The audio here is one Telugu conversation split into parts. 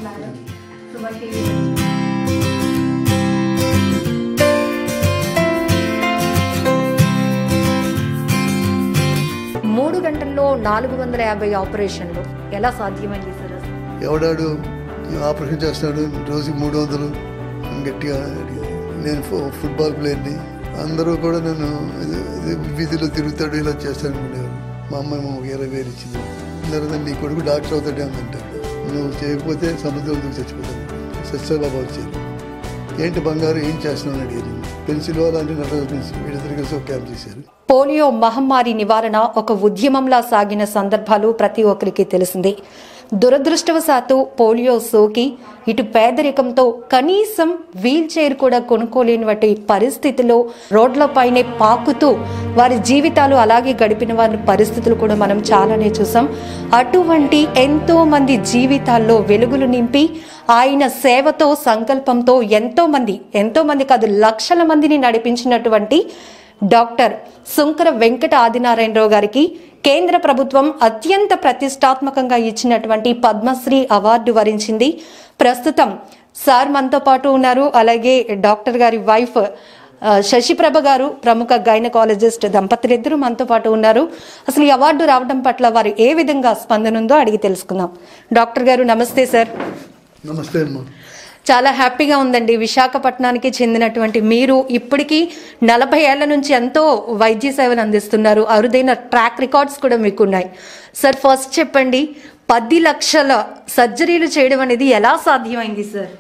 నమస్కారం సుమన్ టీవీ మూడు గంటల్లో నాలుగు వందల యాభై ఆపరేషన్లు ఎలా సాధ్యమైంది సార్ అసలు? ఎవడాడు ఆపరేషన్ చేస్తాడు రోజుకి మూడు వందలు అని గట్టిగా అడిగారు. నేను ఫు- ఫుట్బాల్ ప్లేయర్ని అందరూ కూడా నన్ను ఇది- ఇది వీధిలో తిరుగుతాడు ఇలా చేస్తాడు అనుకునేవారు మా అమ్మాయి మా ఇరవై వేలు ఇచ్చింది తర్వాత నీ కొడుకు డాక్టర్ అవుతాడే అందంటాడు నువ్వు చేయకపోతే సముద్రం దూకి చచ్చిపోతాను సత్యబాబా వచ్చారు ఏంటి బంగారు ఏం చేస్తున్నావు అని అడిగారు పెన్సిల్ అలాంటి నటరాజు పెన్సిల్ వీళ్ళిద్దరు కలిసి ఒక క్యాంప్ చేశారు పోలియో మహమ్మారి నివారణ ఒక ఉద్యమంలా సాగిన సందర్భాలు ప్రతి ఒక్కరికి తెలిసిందే దురదృష్టవశాత్తు పోలియో సోకి ఇటు పేదరికంతో కనీసం వీల్ చైర్ కూడా కొనుక్కోలేని పరిస్థితిలో రోడ్లపైనే పాకుతూ వారి జీవితాలు అలాగే గడిపిన వారి పరిస్థితులు కూడా మనం చాలానే చూసాం అటువంటి ఎంతో మంది జీవితాల్లో వెలుగులు నింపి ఆయన సేవతో సంకల్పంతో ఎంతో మంది ఎంతో మంది కాదు లక్షల మందిని నడిపించినటువంటి డాక్టర్ సుంకర వెంకట ఆదినారాయణరావు గారికి కేంద్ర ప్రభుత్వం అత్యంత ప్రతిష్టాత్మకంగా ఇచ్చినటువంటి పద్మశ్రీ అవార్డు వరించింది ప్రస్తుతం సార్ మనతో పాటు ఉన్నారు అలాగే డాక్టర్ గారి వైఫ్ ఆ, శశిప్రభ గారు ప్రముఖ గైనకాలజిస్ట్ దంపతులిద్దరూ మనతో పాటు ఉన్నారు అసలు ఈ అవార్డు రావడం పట్ల వారు ఏ విధంగా స్పందన ఉందో అడిగి తెలుసుకుందాం డాక్టర్ గారు నమస్తే సార్ నమస్తే అమ్మా చాలా హ్యాపీగా ఉందండి విశాఖపట్నానికి చెందినటువంటి మీరు ఇప్పటికీ నలభై ఏళ్ల నుంచి ఎంతో వైద్య సేవలు అందిస్తున్నారు అరుదైన ట్రాక్ రికార్డ్స్ కూడా మీకు ఉన్నాయి సార్ ఫస్ట్ చెప్పండి పది లక్షల సర్జరీలు చేయడం అనేది ఎలా సాధ్యమైంది సార్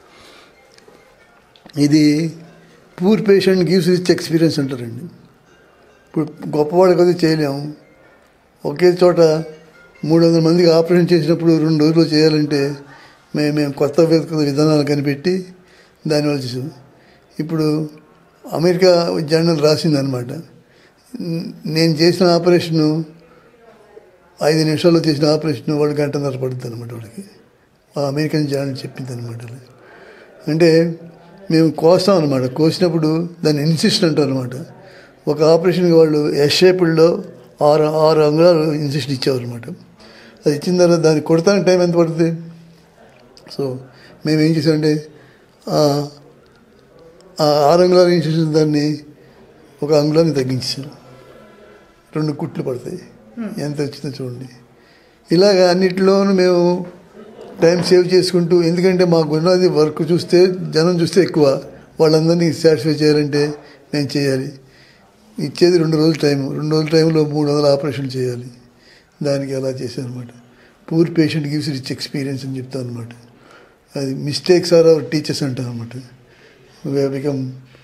ఇది poor patient gives rich experience అంటారండి ఇప్పుడు గొప్పవాళ్ళకి అది చేయలేము ఒకే చోట మూడు వందల మందికి ఆపరేషన్ చేసినప్పుడు రెండు రోజులు చేయాలంటే మేము మేము కొత్త కొత్త విధానాలు కనిపెట్టి దానివల్ల చేసాం ఇప్పుడు అమెరికా జర్నల్ రాసిందనమాట నేను చేసిన ఆపరేషను ఐదు నిమిషాల్లో చేసిన ఆపరేషన్ వాడు గంటన్నర పడుతుంది అనమాట వాడికి ఆ అమెరికన్ జర్నల్ చెప్పింది అనమాట అంటే మేము కోస్తాం అనమాట కోసినప్పుడు దాన్ని ఇన్సిస్ట్ అంటారు అనమాట ఒక ఆపరేషన్కి వాళ్ళు ఎస్ షేపుల్లో ఆరు ఆరు అంగుళాలు ఇన్సిస్ట్ ఇచ్చేవారు అనమాట అది ఇచ్చిన తర్వాత దాన్ని కొడతానికి టైం ఎంత పడుతుంది సో మేము ఏం చేసామంటే ఆ ఆ ఆరు అంగుళాలు ఇన్సిస్ట్ దాన్ని ఒక అంగుళాన్ని తగ్గించాం రెండు కుట్లు పడతాయి ఎంత వచ్చిందో చూడండి ఇలాగ అన్నిటిలోనూ మేము టైం సేవ్ చేసుకుంటూ ఎందుకంటే మాకు ఉన్నది వర్క్ చూస్తే జనం చూస్తే ఎక్కువ వాళ్ళందరినీ సాటిస్ఫై చేయాలంటే మేము చేయాలి ఇచ్చేది రెండు రోజుల టైం రెండు రోజుల టైంలో మూడు వందల ఆపరేషన్ చేయాలి దానికి అలా చేశాను అనమాట poor patient gives rich experience అని చెప్తాను అనమాట అది మిస్టేక్స్ ఆర్ అవర్ టీచర్స్ అంటాం అనమాట we are become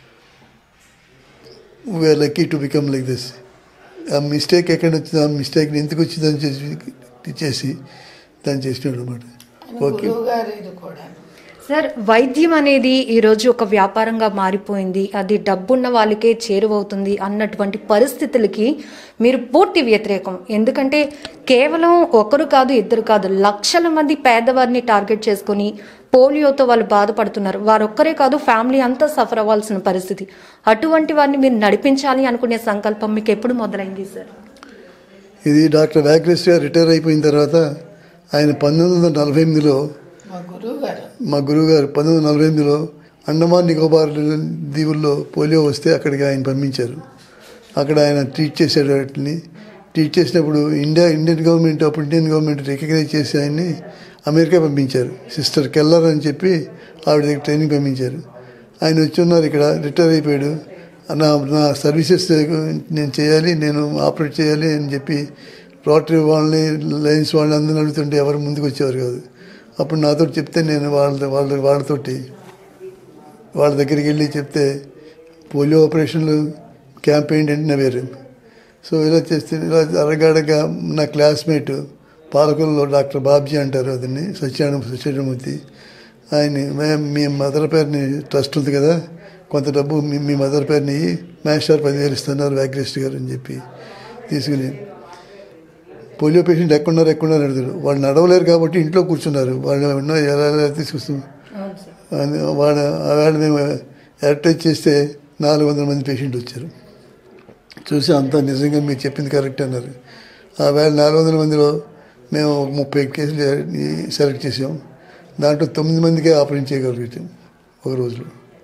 we are lucky to become like this ఆ మిస్టేక్ ఎక్కడ వచ్చింది ఆ మిస్టేక్ని ఎందుకు వచ్చిందని చేసి చేసి దాన్ని చేసినాడు అనమాట ఓకే గురువుగారు ఇది కూడా సార్ వైద్యం అనేది ఈరోజు ఒక వ్యాపారంగా మారిపోయింది అది డబ్బున్న వాళ్ళకే చేరువవుతుంది అన్నటువంటి పరిస్థితులకి మీరు పూర్తి వ్యతిరేకం ఎందుకంటే కేవలం ఒకరు కాదు ఇద్దరు కాదు లక్షల మంది పేదవారిని టార్గెట్ చేసుకొని పోలియోతో వాళ్ళు బాధపడుతున్నారు వారొక్కరే కాదు ఫ్యామిలీ అంతా సఫర్ అవ్వాల్సిన పరిస్థితి అటువంటి వారిని మీరు నడిపించాలి అనుకునే సంకల్పం మీకు ఎప్పుడు మొదలైంది సార్ ఇది డాక్టర్ వ్యాగ్రెస్ గారు రిటైర్ అయిపోయిన తర్వాత ఆయన పంతొమ్మిది వందల నలభై ఎనిమిదిలో మా గురువు గారు మా గురువుగారు పంతొమ్మిది వందల నలభై ఎనిమిదిలో అండమాన్ నికోబార్ దీవుల్లో పోలియో వస్తే అక్కడికి ఆయన పంపించారు అక్కడ ఆయన ట్రీట్ చేశాడు వాటిని ట్రీట్ చేసినప్పుడు ఇండియా ఇండియన్ గవర్నమెంట్ అప్పుడు ఇండియన్ గవర్నమెంట్ రికగ్నైజ్ చేసి ఆయన్ని అమెరికా పంపించారు సిస్టర్ కెల్లర్ అని చెప్పి ఆవిడ దగ్గర ట్రైనింగ్ పంపించారు ఆయన వచ్చి ఉన్నారు ఇక్కడ రిటైర్ అయిపోయాడు నా నా సర్వీసెస్ నేను చేయాలి నేను ఆపరేట్ చేయాలి అని చెప్పి రోటరీ వాళ్ళని లైన్స్ వాళ్ళని అందరిని అడుగుతుంటే ఎవరు ముందుకు వచ్చేవారు కాదు అప్పుడు నాతో చెప్తే నేను వాళ్ళ వాళ్ళ వాళ్ళతోటి వాళ్ళ దగ్గరికి వెళ్ళి చెప్తే పోలియో ఆపరేషన్లు క్యాంప్ ఏంటంటే నవ్వారు సో ఇలా చేస్తే ఇలా అరగడగా నా క్లాస్మేట్ పాలకుల్లో డాక్టర్ బాబ్జీ అంటారు అతన్ని సత్యాన సత్యమూర్తి ఆయన్ని "మ్యామ్, మీ మదర్ పేరుని ట్రస్ట్ ఉంది కదా కొంత డబ్బు మీ మీ మదర్ పేరుని మాస్టర్ పదివేలు ఇస్తున్నారు వ్యాగ్రెస్ట్ గారు అని చెప్పి తీసుకుని పోలియో పేషెంట్ ఎక్కడున్నారు ఎక్కడున్నారు అడుగుతారు వాళ్ళు నడవలేరు కాబట్టి ఇంట్లో కూర్చున్నారు వాళ్ళు ఉన్న ఎలా ఎలా తీసుకొస్తాం అని వాడు ఆవేళ మేము అడ్వర్టైజ్ చేస్తే నాలుగు వందల మంది పేషెంట్ వచ్చారు చూసి అంతా నిజంగా మీరు చెప్పింది కరెక్ట్ అన్నారు ఆ వేళ నాలుగు వందల మందిలో మేము ఒక ముప్పై కేసులు సెలెక్ట్ చేసాం దాంట్లో తొమ్మిది మందికే ఆపరేషన్ చేయగలిగాం ఒక రోజులో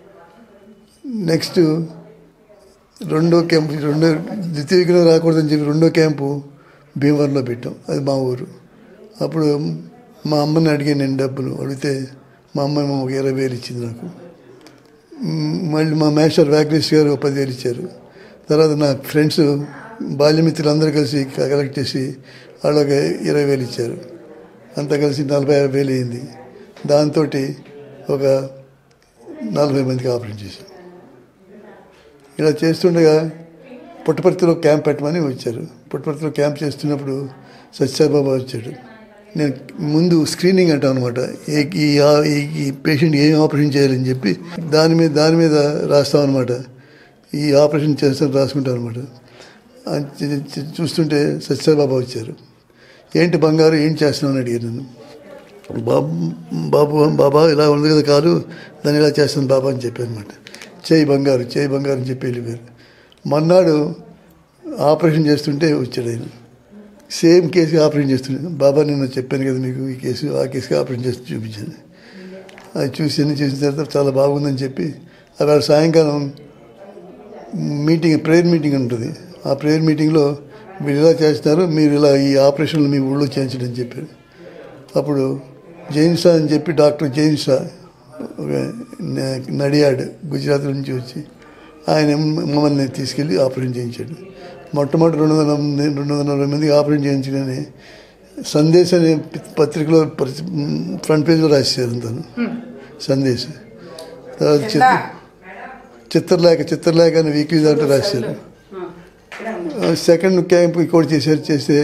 నెక్స్ట్ రెండో క్యాంపు రెండో ద్వితీయ విఘ్నం రాకూడదని చెప్పి రెండో క్యాంపు భీమవరంలో పెట్టాం అది మా ఊరు అప్పుడు మా అమ్మని అడిగాను నేను డబ్బులు అడిగితే మా అమ్మ ఏమో ఒక ఇరవై వేలు ఇచ్చింది నాకు మ్, మళ్ళీ మా మేస్టర్ వ్యాగ్నేష్ గారు ఒక పదివేలు ఇచ్చారు తర్వాత నా ఫ్రెండ్స్ బాల్యమిత్రులు అందరూ కలిసి కలెక్ట్ చేసి వాళ్ళు ఒక ఇరవై వేలు ఇచ్చారు అంతా కలిసి నలభై యాభై వేలు అయింది దాంతో ఒక నలభై మందికి ఆపరేషన్ చేశాం ఇలా చేస్తుండగా పుట్టపర్తిలో క్యాంప్ పెట్టమని వచ్చారు పుట్టపర్తిలో క్యాంప్ చేస్తున్నప్పుడు సత్యసాయిబాబా వచ్చాడు నేను ముందు స్క్రీనింగ్ అంటాం అనమాట ఏ ఈ ఆ- ఈ- ఈ పేషెంట్ ఏం ఆపరేషన్ చేయాలని చెప్పి దాని మీద దాని మీద రాస్తాం అనమాట ఈ ఆపరేషన్ చేస్తాను రాసుకుంటాం అనమాట చూస్తుంటే సత్యసాయిబాబా వచ్చారు ఏంటి బంగారు ఏం చేస్తున్నావు అని అడిగారు నన్ను బాబు బాబు బాబా ఇలా ఉంది కదా కాదు దాన్ని ఇలా చేస్తాను బాబా అని చెప్పాను అనమాట చేయి బంగారు చేయి బంగారు అని చెప్పి వెళ్ళిపోయారు మన్నాడు ఆపరేషన్ చేస్తుంటే వచ్చాడు ఆయన సేమ్ కేసుకి ఆపరేషన్ చేస్తుండే బాబా నేను చెప్పాను కదా మీకు ఈ కేసు ఆ కేసుకి ఆపరేషన్ చేస్తూ చూపించాను అది చూసి అన్ని చూసిన తర్వాత చాలా బాగుందని చెప్పి అక్కడ సాయంకాలం మీటింగ్ ప్రేయర్ మీటింగ్ ఉంటుంది ఆ ప్రేయర్ మీటింగ్లో మీరు ఇలా చేస్తున్నారు మీరు ఇలా ఈ ఆపరేషన్లు మీ ఊళ్ళో చేయించడం అని చెప్పారు అప్పుడు జైన్ షా అని చెప్పి డాక్టర్ జైన్ షా ఒక న- నడియాడ్ గుజరాత్ నుంచి వచ్చి ఆయన మమ్మల్ని తీసుకెళ్ళి ఆపరేషన్ చేయించాడు మొట్టమొదటి రెండు వందల మంది రెండు వందల నలభై మందికి ఆపరేషన్ చేయించగానే సందేశ్ అనే పత్రికలో పరిచ- ఫ్రంట్ పేజ్లో రాసేసారు అంతాను సందేశ్ తర్వాత చిత్ర చిత్రలేఖ చిత్రలేఖ అని వీక్లీ దాంట్లో రాశారు సెకండ్ క్యాంప్ ఇంకోటి చేశారు చేస్తే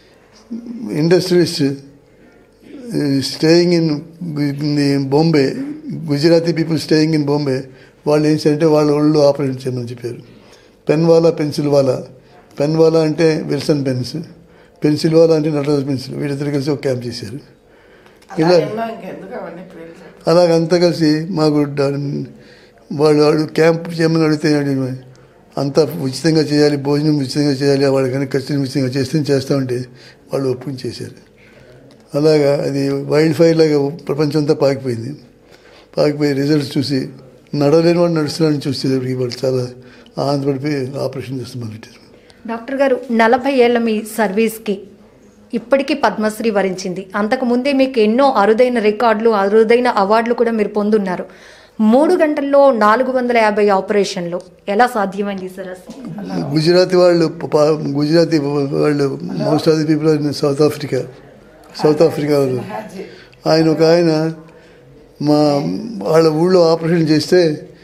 industries staying in Bombay Gujarati people staying in Bombay వాళ్ళు ఏం చేయాలంటే వాళ్ళ ఒళ్ళు ఆపరేషన్ చేయమని చెప్పారు పెన్ వాలా పెన్సిల్ వాలా పెన్ వాలా అంటే విల్సన్ పెన్స్ పెన్సిల్ వాలా అంటే నటరాజ్ పెన్సిల్ వీళ్ళిద్దరు కలిసి ఒక క్యాంప్ చేశారు ఇలా ఇలా ఇంకెందుకు అవన్నీ పేర్లు చెప్పు. అలాగంతా కలిసి మాకు డ- వాళ్ళు వాళ్ళు క్యాంప్ చేయమని అడిగితే అడిగి- అంతా ఉచితంగా చేయాలి భోజనం ఉచితంగా చేయాలి వాళ్ళకి కానీ ఖర్చులు ఉచితంగా చేస్తే చేస్తామంటే వాళ్ళు ఒప్పుకుని చేశారు అలాగా అది వైల్డ్ ఫైర్ లాగా ప్రపంచం అంతా పాకిపోయింది పాకిపోయి రిజల్ట్స్ చూసి నడలేని వాడు నడుస్తున్నాడని చూస్తే వాళ్ళు చాలా ఆనందపడిపోయి ఆపరేషన్ చేస్తాం మొదలెట్టారు డాక్టర్ గారు నలభై ఏళ్ల మీ సర్వీస్కి ఇప్పటికీ పద్మశ్రీ వరించింది అంతకు ముందే మీకు ఎన్నో అరుదైన రికార్డులు అరుదైన అవార్డులు కూడా మీరు పొందున్నారు మూడు గంటల్లో నాలుగు వందల యాభై ఆపరేషన్లు ఎలా సాధ్యమైంది సార్ అసలు గుజరాతీ వాళ్ళు ప- గుజరాతీ వాళ్ళు most of the people in South Africa South Africa వాళ్ళు ఆయన ఒక ఆయన మా వాళ్ళ ఊళ్ళో ఆపరేషన్ చేస్తే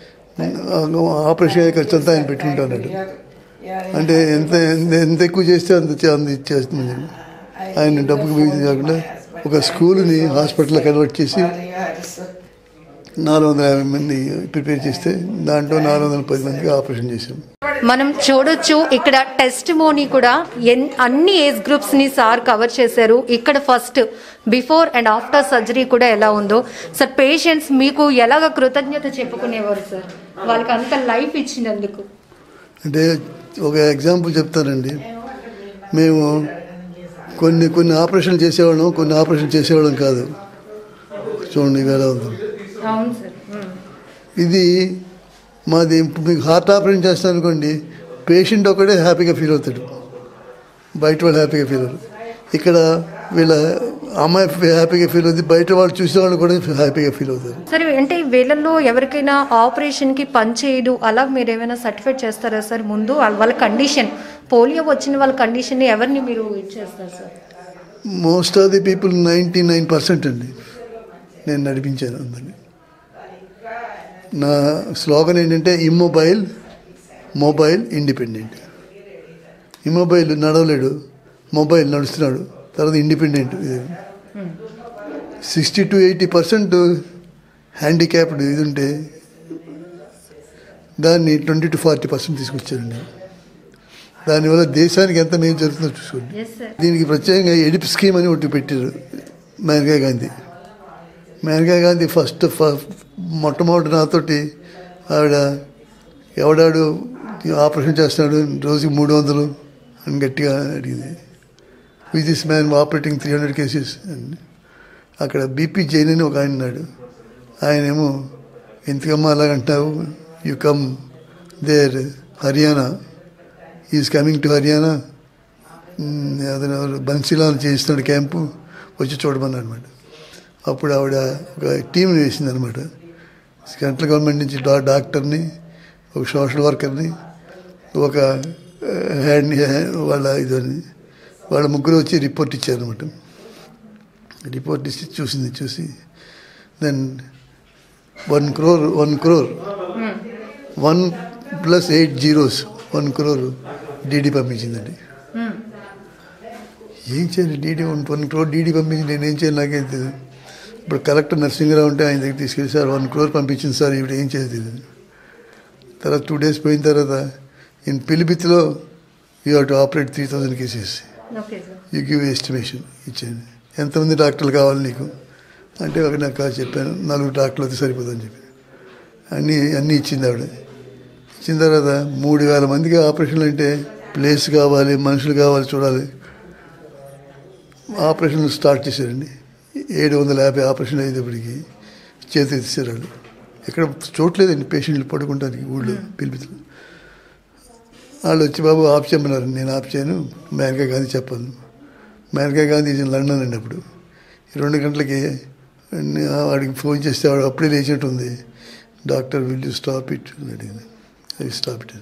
ఆపరేషన్ అయ్యే ఖర్చు అంతా ఆయన పెట్టుకుంటున్నాడు అంటే ఎంత ఎంత- ఎంత ఎక్కువ చేస్తే అంత చే- అంత ఇచ్చేస్తుంది ఆయన డబ్బుకు పోయింది కాకుండా ఒక స్కూల్ని హాస్పిటల్ కన్వర్ట్ చేసి నాలుగు వందల యాభై మంది ప్రిపేర్ చేస్తే దాంట్లో నాలుగు వందల పది మందికి ఆపరేషన్ చేశాం మనం చూడొచ్చు ఇక్కడ టెస్ట్ మోనీ కూడా ఎన్ అన్ని ఏజ్ గ్రూప్స్ ని సార్ కవర్ చేశారు ఇక్కడ first before and after surgery కూడా ఎలా ఉందో సార్ పేషెంట్స్ మీకు ఎలాగ కృతజ్ఞత చెప్పుకునేవారు సార్ వాళ్ళకి అంత లైఫ్ ఇచ్చినందుకు అంటే ఒక ఎగ్జాంపుల్ చెప్తానండి మేము కొన్ని కొన్ని ఆపరేషన్ చేసేవాళ్ళం కొన్ని ఆపరేషన్ చేసేవాళ్ళం కాదు చూడండి ఇవి ఎలా ఉందో అవును సార్ ఇది మాది ఇప్పుడు మీకు హార్ట్ ఆపరేషన్ చేస్తాను అనుకోండి పేషెంట్ ఒకడే హ్యాపీగా ఫీల్ అవుతాడు బయట వాళ్ళు హ్యాపీగా ఫీల్ అవుతారు ఇక్కడ వీళ్ళ అమ్మాయి హ్యాపీగా ఫీల్ అవుతుంది బయట వాళ్ళు చూసే వాళ్ళు కూడా హ్యాపీగా ఫీల్ అవుతారు సరే అంటే వీళ్ళల్లో ఎవరికైనా ఆపరేషన్ కి పని చేయదు అలా మీరు ఏమైనా సర్టిఫైడ్ చేస్తారా సార్ ముందు వాళ్ళ- వాళ్ళ కండిషన్ పోలియో వచ్చిన వాళ్ళ కండిషన్ ని ఎవరిని మీరు ఇచ్చేస్తారు sir most of the people ninety nine percent అండి నేను నడిపించాను అందరినీ నా స్లోగన్ ఏంటంటే ఇమ్మొబైల్ మొబైల్ ఇండిపెండెంట్ ఇమ్మొబైల్ నడవలేడు మొబైల్ నడుస్తున్నాడు తర్వాత independent sixty to eighty percent handicapped ఇది ఉంటే దాన్ని ట్వంటీ టు ఫార్టీ పర్సెంట్ తీసుకొచ్చారండి దానివల్ల దేశానికి ఎంత మేలు జరుగుతుందో చూసుకోండి ఎస్ సార్ దీనికి ప్రత్యేకంగా ఎడిప్ స్కీమ్ అని ఒకటి పెట్టారు మేనకా గాంధీ మేనకా గాంధీ ఫస్ట్ ఫ- మొట్టమొదటి నాతోటి ఆవిడ ఎవడాడు ఆపరేషన్ చేస్తున్నాడు రోజుకి మూడు వందలు అని గట్టిగా అడిగింది with this man operating three hundred cases అని అక్కడ బీపీ జైన్ అని ఒక ఆయన ఉన్నాడు ఆయనేమో ఎందుకమ్మా అలాగంటావు you come there Haryana is coming to Haryana hmm, అతను ఎవరు బన్సీలాల్ చేయిస్తున్నాడు క్యాంపు వచ్చి చూడమన్నాడు అనమాట అప్పుడు ఆవిడ ఒక టీంని వేసింది అనమాట సెంట్రల్ గవర్నమెంట్ నుంచి డా డాక్టర్ని ఒక సోషల్ వర్కర్ని ఒక హ్యాండ్ వాళ్ళ ఇదని వాళ్ళ ముగ్గురు వచ్చి రిపోర్ట్ ఇచ్చారనమాట రిపోర్ట్ ఇచ్చి చూసింది చూసి then one crore one crore one plus eight zeros one crore DD పంపించిందండి ఏం చేయాలి DD one one crore DD పంపించి నేను ఏం చేయాలి నాకేం తెలియదు ఇప్పుడు కలెక్టర్ నరసింహరావు ఉంటే ఆయన దగ్గర తీసుకెళ్ళి సార్ వన్ క్రోర్ పంపించింది సార్ ఇప్పుడు ఏం చేయాలి తెలియదు తర్వాత టూ డేస్ పోయిన తర్వాత ఇన్ పిలిపితిలో you have to operate three thousand cases okay sir you give estimation ఇచ్చాను ఎంతమంది డాక్టర్లు కావాలి నీకు అంటే ఒక నాకు కాదు చెప్పాను నలుగురు డాక్టర్లు అయితే సరిపోదని చెప్పి అన్నీ అన్నీ ఇచ్చింది ఆవిడ ఇచ్చిన తర్వాత మూడు వేల మందికి ఆపరేషన్లు అంటే ప్లేస్ కావాలి మనుషులు కావాలి చూడాలి ఆపరేషన్లు స్టార్ట్ చేశారండి ఏడు వందల యాభై ఆపరేషన్ అయ్యేటప్పటికి చేతి ఎత్తిసారు వాళ్ళు ఎక్కడ చూడలేదండి పేషెంట్లు పడుకుంటానికి ఊళ్ళో పిలిపితులు వాళ్ళు వచ్చి బాబు ఆఫ్ చేయమన్నారు నేను ఆఫ్ చేయను మేనకా గాంధీ చెప్పాను Maneka Gandhi is in London అండి అప్పుడు ఈ రెండు గంటలకి నే- వాడికి ఫోన్ చేస్తే వాడు అప్పుడే లేచినట్టు ఉంది doctor will you stop it అని అడిగింది ఐ స్టాప్ ఇట్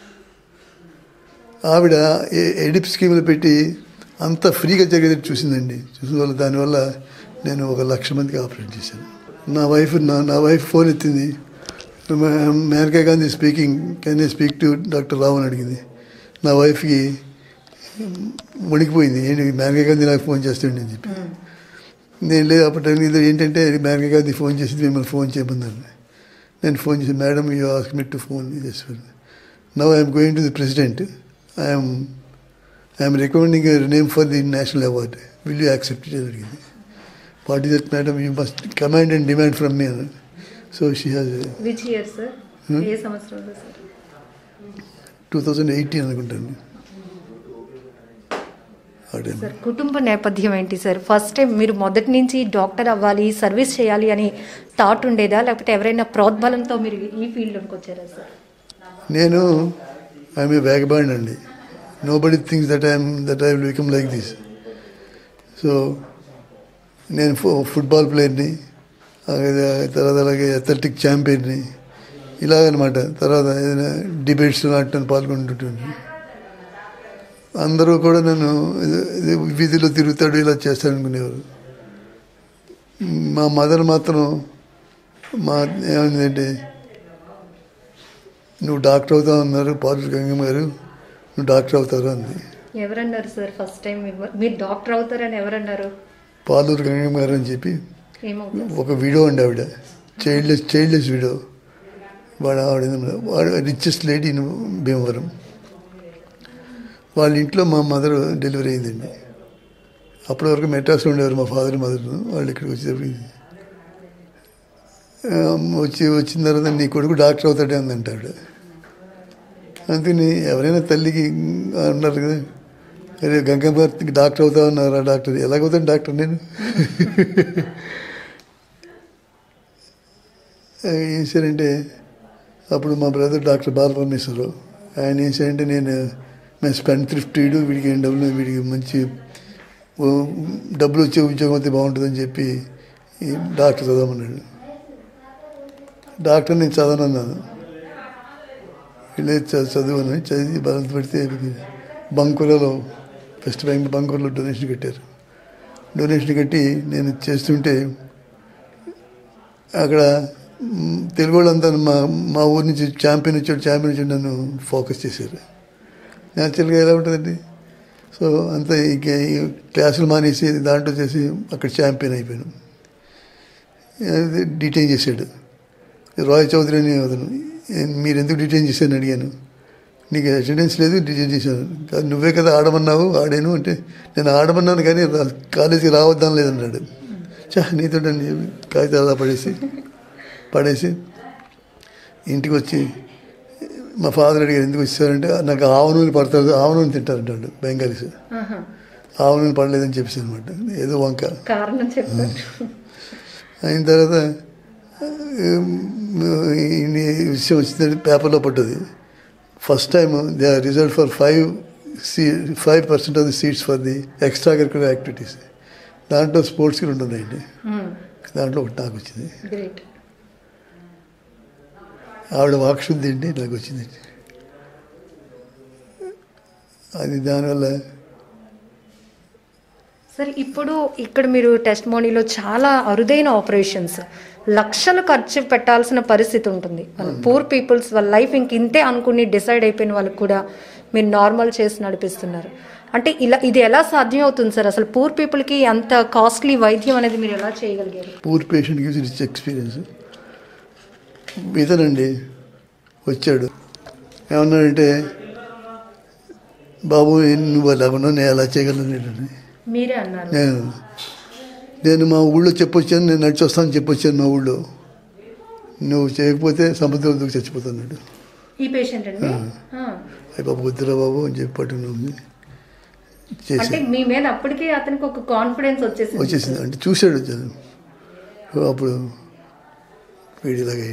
ఆవిడ ఏ- ఎడిప్ స్కీములు పెట్టి అంత ఫ్రీగా జరిగేది చూసిందండి చూసిన వల్ల దానివల్ల నేను ఒక లక్ష మందికి ఆపరేట్ చేశాను నా వైఫ్ నా నా వైఫ్ ఫోన్ ఎత్తింది Maneka Gandhi speaking can I speak to doctor Rao అని అడిగింది నా వైఫ్కి వణికిపోయింది ఏంటి మేనకా గాంధీ నాకు ఫోన్ చేస్తాడు అని చెప్పి నేను లేదు అప్పటి ఇది ఏంటంటే మేనకా గాంధీ ఫోన్ చేసింది మిమ్మల్ని ఫోన్ చేయమన్నాను నేను ఫోన్ చేసి madam you ask me to phone now I'm going to the president I'm I'm recommending name for the national award will you accept it అని అడిగింది what is that madam you must command and demand from me అన్నాడు so she has which year sir ఏ సంవత్సరంలో సార్ టూ థౌజండ్ ఎయిటీన్ అనుకుంటాను ఆ టైం సార్ కుటుంబ నేపథ్యం ఏంటి సార్ ఫస్ట్ టైం మీరు మొదటి నుంచి డాక్టర్ అవ్వాలి సర్వీస్ చేయాలి అని థాట్ ఉండేదా లేకపోతే ఎవరైనా ప్రోద్బలంతో మీరు ఈ ఫీల్డ్లోకి వచ్చారా సార్ నేను ఐఎమ్ ఏ వ్యాగబాండ్ అండి nobody things that I'm that I will become like this so నేను ఫు ఫుట్బాల్ ప్లేయర్ని అలాగే తర్వాత అలాగే అథ్లెటిక్ ఛాంపియన్ని ఇలాగనమాట తర్వాత ఏదైనా డిబేట్స్ వాటిని పాల్గొంటుంటుంది అందరూ కూడా నన్ను ఇది- ఇది వీధిలో తిరుగుతాడు ఇలా చేస్తాడు అనుకునేవారు మా మదర్ మాత్రం మా ఏమైందంటే నువ్వు డాక్టర్ అవుతావు అన్నారు పార్వతి గంగమ్మ గారు నువ్వు డాక్టర్ అవుతారు అంది ఎవరన్నారు సార్ ఫస్ట్ టైం మీరు డాక్టర్ అవుతారని ఎవరన్నారు పాలూరు గంగమ్మ గారు అని చెప్పి ఏమవుతారు ఒక వీడియో అండి ఆవిడ చైల్డ్లెస్ చైల్డ్లెస్ వీడియో వాడు ఆవిడ వాడు రిచెస్ట్ లేడీ ఇన్ భీమవరం వాళ్ళ ఇంట్లో మా మదర్ డెలివరీ అయిందండి అప్పటి వరకు మెడ్రాస్లో ఉండేవారు మా ఫాదర్ మదర్ వాళ్ళు ఇక్కడికి వచ్చేటప్పటికి ఆ, వచ్చి వచ్చిన తర్వాత నీ కొడుకు డాక్టర్ అవుతాడే అందంట ఆవిడ అందుకని ఎవరైనా తల్లికి అన్నారు కదా అరే గంగమ్మ గారికి డాక్టర్ అవుతా ఉన్నారా డాక్టర్ ఎలాగవుతాను డాక్టర్ నేను ఏం చేశారంటే అప్పుడు మా బ్రదర్ డాక్టర్ బాలపరమేశ్వరరావు ఆయన ఏం చేశారంటే నేను మేము స్పెండ్ థ్రిఫ్ట్ వీడు వీడికి ఏం డబ్బులు వీడికి మంచి ఓ, డబ్బులు వచ్చే ఉద్యోగం అయితే బాగుంటుందని చెప్పి ఈ డాక్టర్ చదవమన్నాడు డాక్టర్ నేను చదవనన్నాను లేదు చ- చదువుని చదివి బలం పెడితే బంకులలో ఫస్ట్ బ్యాంక్ బంకులలో డొనేషన్ కట్టారు డొనేషన్ కట్టి నేను చేస్తుంటే అక్కడ మ్, తెలుగు వాళ్ళంతా మా మా ఊరి నుంచి ఛాంపియన్ వచ్చాడు ఛాంపియన్ వచ్చాడు నన్ను ఫోకస్ చేశారు న్యాచురల్గా ఎలా ఉంటుందండి సో అంత ఇంక ఈ క్లాసులు మానేసి దాంట్లో చేసి అక్కడ ఛాంపియన్ అయిపోయాను అది డిటైన్ చేశాడు రాయ్ చౌదరి అని అతను "ఏ- మీరు ఎందుకు డిటైన్ చేశాను అడిగాను నీకు అటెండెన్స్ లేదు డిటైన్ చేశాను కాదు నువ్వే కదా ఆడమన్నావు ఆడాను అంటే నేను ఆడమన్నాను కానీ రా- కాలేజీకి రావద్దాం లేదన్నాడు చా నీతో కాగితాలు అలా పడేసి పడేసి ఇంటికి వచ్చి మా ఫాదర్ అడిగారు ఎందుకు వచ్చారంటే నాకు ఆవ నూనె పడతారు ఆవ నూనె తింటారంటాడు బెంగాలీస్ ఆవు మీద పడలేదని చెప్పేసి అనమాట ఏదో వంక కారణం చెప్పారు అయిన తర్వాత ఉమ్, ఈ విషయం వచ్చిందని పేపర్లో పడ్డది first time they are result for five C five percent of the seats for the extracurricular activities దాంట్లో స్పోర్ట్స్కి రెండు ఉన్నాయండి దాంట్లో ఒకటి నాకు వచ్చింది గ్రేట్ ఆవిడ వాక్శుద్ధి అండి నాకు వచ్చిందండి అది దానివల్ల సరే ఇప్పుడు ఇక్కడ మీరు టెస్ట్ మోనీలో చాలా అరుదైన ఆపరేషన్స్ లక్షలు ఖర్చు పెట్టాల్సిన పరిస్థితి ఉంటుంది వాళ్ళ పూర్ పీపుల్స్ వాళ్ళ లైఫ్ ఇంక ఇంతే అనుకుని డిసైడ్ అయిపోయిన వాళ్ళకి కూడా మీరు నార్మల్ చేసి నడిపిస్తున్నారు అంటే ఇలా ఇది ఎలా సాధ్యం అవుతుంది సార్ అసలు పూర్ పీపుల్కి అంత కాస్ట్లీ వైద్యం అనేది మీరు ఎలా చేయగలిగారు poor patient gives rich experience ఇతనండి వచ్చాడు ఏమన్నాడంటే బాబు నువ్వు అలా ఉన్నావు నేను ఎలా చేయగలను ఏంటని మీరే అన్నారు నేను నేను మా ఊళ్ళో చెప్పొచ్చాను నేను నడిచి వస్తాను చెప్పొచ్చాను మా ఊళ్ళో నువ్వు చేయకపోతే సముద్రం దూకి చచ్చిపోతున్నాడు ఈ పేషెంట్ అండి ఆ. అయ్యి బాబు వద్దురా బాబు అని చెప్పి పట్టుకున్నాం అంటే చేసి మీ మీద అప్పటికే అతనికి ఒక కాన్ఫిడెన్స్ వచ్చేసింది వచ్చేసింది అంటే చూశాడు జనం సో అప్పుడు వీడిలాగా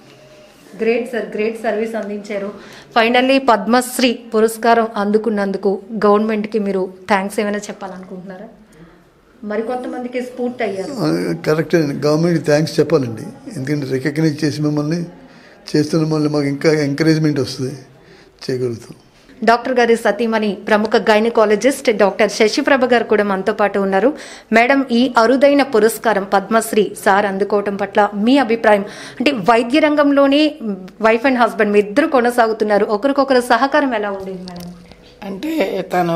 గ్రేట్ సార్ గ్రేట్ సర్వీస్ అందించారు ఫైనల్లీ పద్మశ్రీ పురస్కారం అందుకున్నందుకు గవర్నమెంట్కి మీరు థ్యాంక్స్ ఏమైనా చెప్పాలనుకుంటున్నారా మరికొంతమందికి స్ఫూర్తి అయ్యారు కరెక్ట్ అండి గవర్నమెంట్కి థ్యాంక్స్ చెప్పాలండి ఎందుకంటే రికగ్నైజ్ చేసి మిమ్మల్ని చేస్తున్న మళ్ళీ మాకు ఇంకా ఎంకరేజ్మెంట్ వస్తుంది చేయగలుగుతాం డాక్టర్ గారి సతీమణి ప్రముఖ గైనకాలజిస్ట్ డాక్టర్ శశిప్రభ గారు కూడా మనతో పాటు ఉన్నారు మేడం ఈ అరుదైన పురస్కారం పద్మశ్రీ సార్ అందుకోవటం పట్ల మీ అభిప్రాయం అంటే వైద్య రంగంలోనే వైఫ్ అండ్ హస్బెండ్ మీ ఇద్దరు కొనసాగుతున్నారు ఒకరికొకరు సహకారం ఎలా ఉండేది మేడం అంటే తను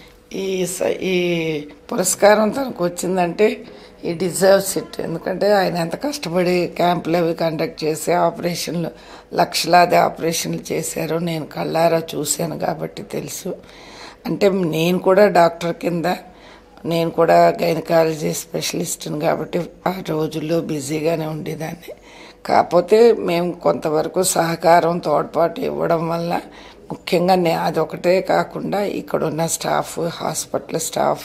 ఈ స- ఈ పురస్కారం తనకు వచ్చిందంటే ఈ డిజర్వ్స్ ఇట్ ఎందుకంటే ఆయన ఎంత కష్టపడి క్యాంపులు అవి కండక్ట్ చేసి ఆపరేషన్లు లక్షలాది ఆపరేషన్లు చేశారో నేను కళ్ళారా చూశాను కాబట్టి తెలుసు అంటే నేను కూడా డాక్టర్ కింద నేను కూడా గైనకాలజీ స్పెషలిస్ట్ని కాబట్టి ఆ రోజుల్లో బిజీగానే ఉండేదాన్ని కాకపోతే మేము కొంతవరకు సహకారం తోడ్పాటు ఇవ్వడం వల్ల ముఖ్యంగా నే అదొకటే కాకుండా ఇక్కడ ఉన్న స్టాఫ్ హాస్పిటల్ స్టాఫ్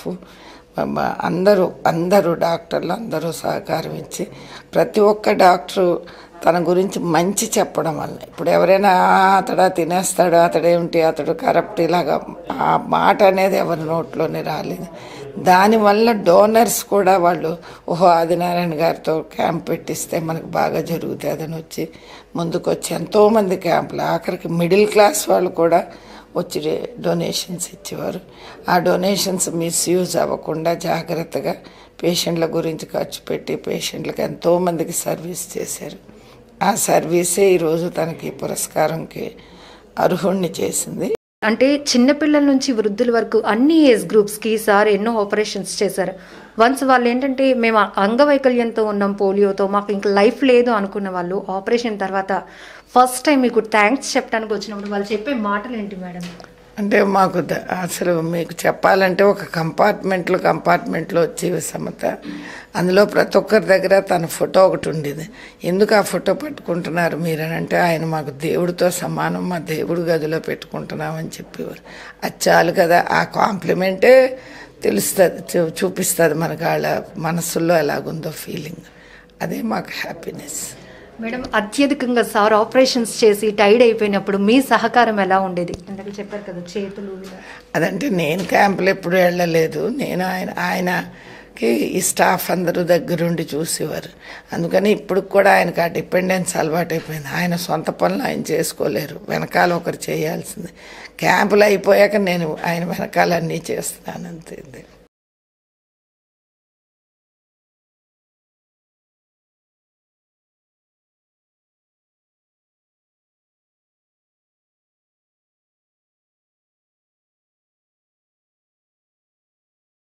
మ- అందరూ అందరూ డాక్టర్లు అందరూ సహకారం ఇచ్చి ప్రతి ఒక్క డాక్టరు తన గురించి మంచి చెప్పడం వల్ల ఇప్పుడు ఎవరైనా "ఆ, అతడా తినేస్తాడు అతడేమిటి అతడు కరప్ట్ ఇలాగా ఆ మాట అనేది ఎవరి నోట్లోనే రాలేదు దానివల్ల డోనర్స్ కూడా వాళ్ళు ఓహో ఆదినారాయణ గారితో క్యాంప్ పెట్టిస్తే మనకు బాగా జరుగుతుందని వచ్చి ముందుకు వచ్చి ఎంతోమంది క్యాంపులు ఆఖరికి మిడిల్ క్లాస్ వాళ్ళు కూడా వచ్చి డొనేషన్స్ ఇచ్చేవారు ఆ డొనేషన్స్ మిస్యూజ్ అవ్వకుండా జాగ్రత్తగా పేషెంట్ల గురించి ఖర్చు పెట్టి పేషెంట్లకు ఎంతోమందికి సర్వీస్ చేశారు ఆ సర్వీసే ఈరోజు తనకి ఈ పురస్కారంకి అర్హుణ్ణి చేసింది అంటే చిన్నపిల్లల నుంచి వృద్ధుల వరకు అన్ని ఏజ్ గ్రూప్స్కి సార్ ఎన్నో ఆపరేషన్స్ చేశారు వన్స్ వాళ్ళు ఏంటంటే మేము అంగవైకల్యంతో ఉన్నాం పోలియోతో మాకు ఇంకా లైఫ్ లేదు అనుకున్న వాళ్ళు ఆపరేషన్ తర్వాత ఫస్ట్ టైం మీకు థ్యాంక్స్ చెప్పడానికి వచ్చినప్పుడు వాళ్ళు చెప్పే మాటలు ఏంటి మేడం అంటే మాకు ద- అసలు మీకు చెప్పాలంటే ఒక కంపార్ట్మెంట్లు కంపార్ట్మెంట్లో వచ్చేవి సమత అందులో ప్రతి ఒక్కరి దగ్గర తన ఫోటో ఒకటి ఉండేది ఎందుకు ఆ ఫోటో పట్టుకుంటున్నారు మీరు అని అంటే ఆయన మాకు దేవుడితో సమానం మా దేవుడి గదిలో పెట్టుకుంటున్నామని చెప్పేవారు అది చాలు కదా ఆ కాంప్లిమెంటే తెలుస్తుంది చూ- చూపిస్తుంది మనకు వాళ్ళ మనసుల్లో ఎలాగుందో ఫీలింగ్ అదే మాకు హ్యాపీనెస్ మేడం అత్యధికంగా సార్ ఆపరేషన్స్ చేసి టైర్డ్ అయిపోయినప్పుడు మీ సహకారం ఎలా ఉండేది ఇందాక చెప్పారు కదా చేతులు ఇలా. అదంటే నేను క్యాంపులు ఎప్పుడు వెళ్ళలేదు నేను ఆయన ఆయనకి ఈ స్టాఫ్ అందరూ దగ్గరుండి చూసేవారు అందుకని ఇప్పుడు కూడా ఆయనకి ఆ డిపెండెన్స్ అలవాటైపోయింది ఆయన సొంత పనులు ఆయన చేసుకోలేరు వెనకాల ఒకరు చేయాల్సింది క్యాంపులు అయిపోయాక నేను ఆయన వెనకాల అన్నీ చేస్తున్నాను అంతే